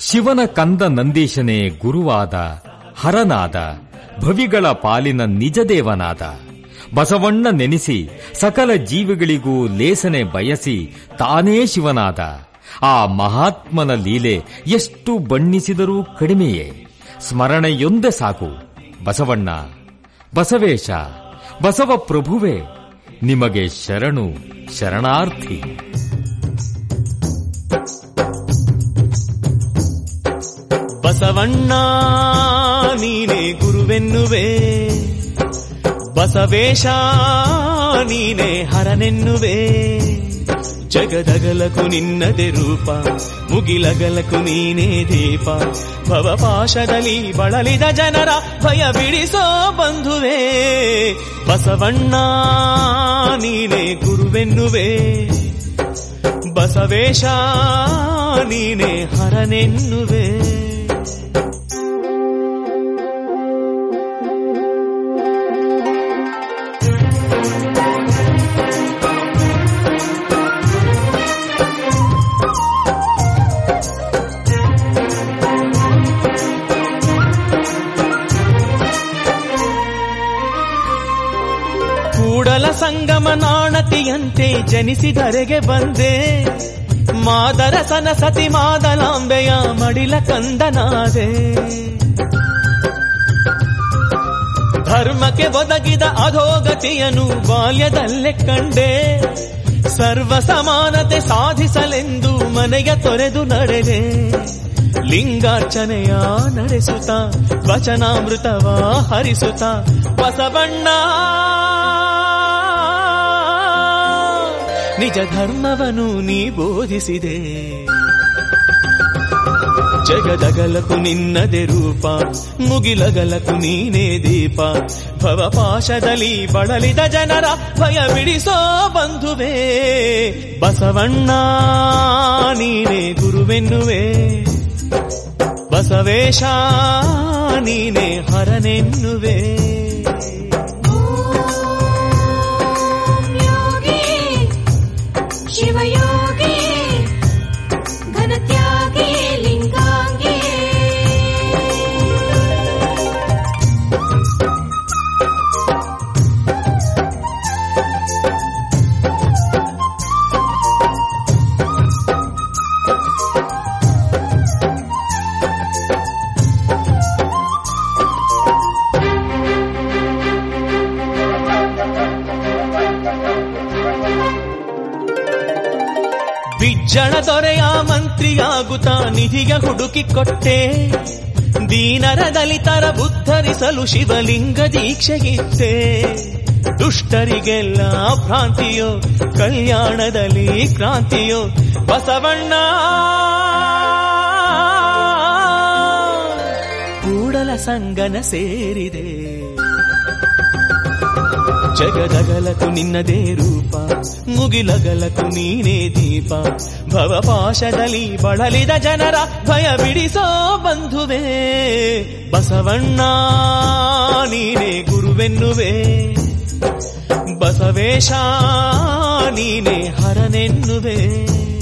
ಶಿವನ ಕಂದ ನಂದೀಶನೇ ಗುರುವಾದ ಹರನಾದ ಭವಿಗಳ ಪಾಲಿನ ನಿಜದೇವನಾದ ಬಸವಣ್ಣ ನೆನೆಸಿ ಸಕಲ ಜೀವಿಗಳಿಗೂ ಲೇಸನೆ ಬಯಸಿ ತಾನೇ ಶಿವನಾದ ಆ ಮಹಾತ್ಮನ ಲೀಲೆ ಎಷ್ಟು ಬಣ್ಣಿಸಿದರೂ ಕಡಿಮೆಯೇ ಸ್ಮರಣೆಯೊಂದೇ ಸಾಕು ಬಸವಣ್ಣ ಬಸವೇಶ ಬಸವ ಪ್ರಭುವೇ ನಿಮಗೆ ಶರಣು ಶರಣಾರ್ಥಿ ಬಸವಣ್ಣ ನೀನೇ ಗುರುವೆನ್ನುವೆ ಬಸವೇಶ ನೀನೇ ಹರನೆನ್ನುವೆ ಜಗದಗಲಕು ನಿನ್ನದೆ ರೂಪ ಮುಗಿಲಗಲಕು ನೀನೇ ದೀಪ ಭವಪಾಶದಲ್ಲಿ ಬಳಲಿದ ಜನರ ಭಯ ಬಿಡಿಸೋ ಬಂಧುವೆ ಬಸವಣ್ಣ ನೀನೇ ಗುರುವೆನ್ನುವೆ ಬಸವೇಶ ನೀನೇ ಹರನೆನ್ನುವೆ ಕೂಡಲ ಸಂಗಮ ನಾಣತಿಯಂತೆ ಜನಿಸಿದರೆಗೆ ಬಂದೆ ಮಾದರ ಸನಸತಿ ಮಾದಲಾಂಬೆಯ ಮಡಿಲ ಕಂದನಾದೆ ಧರ್ಮಕ್ಕೆ ಒದಗಿದ ಅಧೋಗತಿಯನು ಬಾಲ್ಯದಲ್ಲೇ ಕಂಡೆ ಸರ್ವ ಸಮಾನತೆ ಸಾಧಿಸಲೆಂದು ಮನೆಯ ತೊರೆದು ನಡೆದೆ ಲಿಂಗಾರ್ಚನೆಯ ನಡೆಸುತ್ತ ವಚನಾಮೃತವ ಹರಿಸುತ್ತ ಬಸವಣ್ಣ ನಿಜ ಧರ್ಮವನ್ನು ನೀ ಬೋಧಿಸಿದೆ ಜಗದಗಲಕು ನಿನ್ನದೆ ರೂಪ ಮುಗಿಲಗಲಕು ನೀನೇ ದೀಪ ಭವಪಾಶದಲ್ಲಿ ಬಳಲಿದ ಜನರ ಭಯ ಬಿಡಿಸೋ ಬಂಧುವೆ ಬಸವಣ್ಣ ನೀನೇ ಗುರುವೆನ್ನುವೆ ಬಸವೇಶ ನೀನೇ ಹರನೆನ್ನುವೆ ಯೋಗಿ ಶಿವಯೋಗಿ ಘನತ್ಯಾಗಿ ಲಿಂಗಾಂಗಿ ಬಿಜ್ಜಳ ದೊರೆಯ ಮಂತ್ರಿಯಾಗುತ್ತ ನಿಧಿಯ ಹುಡುಕಿ ಕೊಟ್ಟೆ ದೀನರ ದಲಿತರ ಬುದ್ಧರಿಸಲು ಶಿವಲಿಂಗ ದೀಕ್ಷೆಗಿತ್ತೆ ದುಷ್ಟರಿಗೆಲ್ಲ ಭ್ರಾಂತಿಯೋ ಕಲ್ಯಾಣದಲ್ಲಿ ಕ್ರಾಂತಿಯೋ ಬಸವಣ್ಣ ಕೂಡಲ ಸಂಗನ ಸೇರಿದೆ ಜಗದಗಲಕು ನಿನ್ನದೇ ರೂಪ ಮುಗಿಲಗಲಕು ನೀನೇ ದೀಪ ಭವಪಾಶದಲ್ಲಿ ಬಳಲಿದ ಜನರ ಭಯ ಬಿಡಿಸೋ ಬಂಧುವೆ ಬಸವಣ್ಣ ನೀನೇ ಗುರುವೆನ್ನುವೆ ಬಸವೇಶ ನೀನೇ ಹರನೆನ್ನುವೆ